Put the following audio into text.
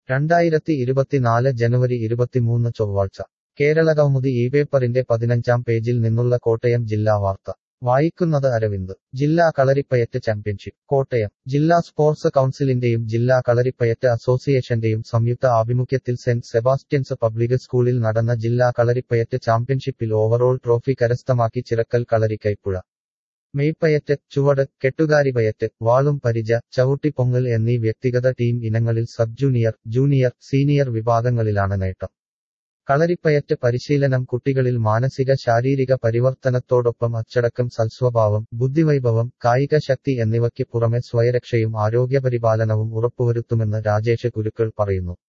രണ്ടായിരത്തി ഇരുപത്തിനാല് ജനുവരി ഇരുപത്തിമൂന്ന് ചൊവ്വാഴ്ച കേരളകൗമുദി ഈ പേപ്പറിന്റെ പതിനഞ്ചാം പേജിൽ നിന്നുള്ള കോട്ടയം ജില്ലാ വാർത്ത വായിക്കുന്നത് അരവിന്ദ് ജില്ലാ കളരിപ്പയറ്റ് ചാമ്പ്യൻഷിപ്പ് കോട്ടയം ജില്ലാ സ്പോർട്സ് കൗൺസിലിന്റെയും ജില്ലാ കളരിപ്പയറ്റ് അസോസിയേഷന്റെയും സംയുക്ത ആഭിമുഖ്യത്തിൽ സെന്റ് സെബാസ്റ്റ്യൻസ് പബ്ലിക് സ്കൂളിൽ നടന്ന ജില്ലാ കളരിപ്പയറ്റ് ചാമ്പ്യൻഷിപ്പിൽ ഓവറോൾ ട്രോഫി കരസ്ഥമാക്കി ചിറക്കൽ കളരി കൈപ്പുഴ മെയ്പ്പയറ്റ് ചുവട് കെട്ടുകാരിപയറ്റ് വാളും പരിച ചവിട്ടിപ്പൊങ്ങൽ എന്നീ വ്യക്തിഗത ടീം ഇനങ്ങളിൽ സബ് ജൂനിയർ ജൂനിയർ സീനിയർ വിഭാഗങ്ങളിലാണ് നേട്ടം കളരിപ്പയറ്റ് പരിശീലനം കുട്ടികളിൽ മാനസിക ശാരീരിക പരിവർത്തനത്തോടൊപ്പം അച്ചടക്കം സൽസ്വഭാവം ബുദ്ധിവൈഭവം കായിക ശക്തി എന്നിവയ്ക്ക് പുറമെ സ്വയരക്ഷയും ആരോഗ്യപരിപാലനവും ഉറപ്പുവരുത്തുമെന്ന് രാജേഷ് ഗുരുക്കൾ പറയുന്നു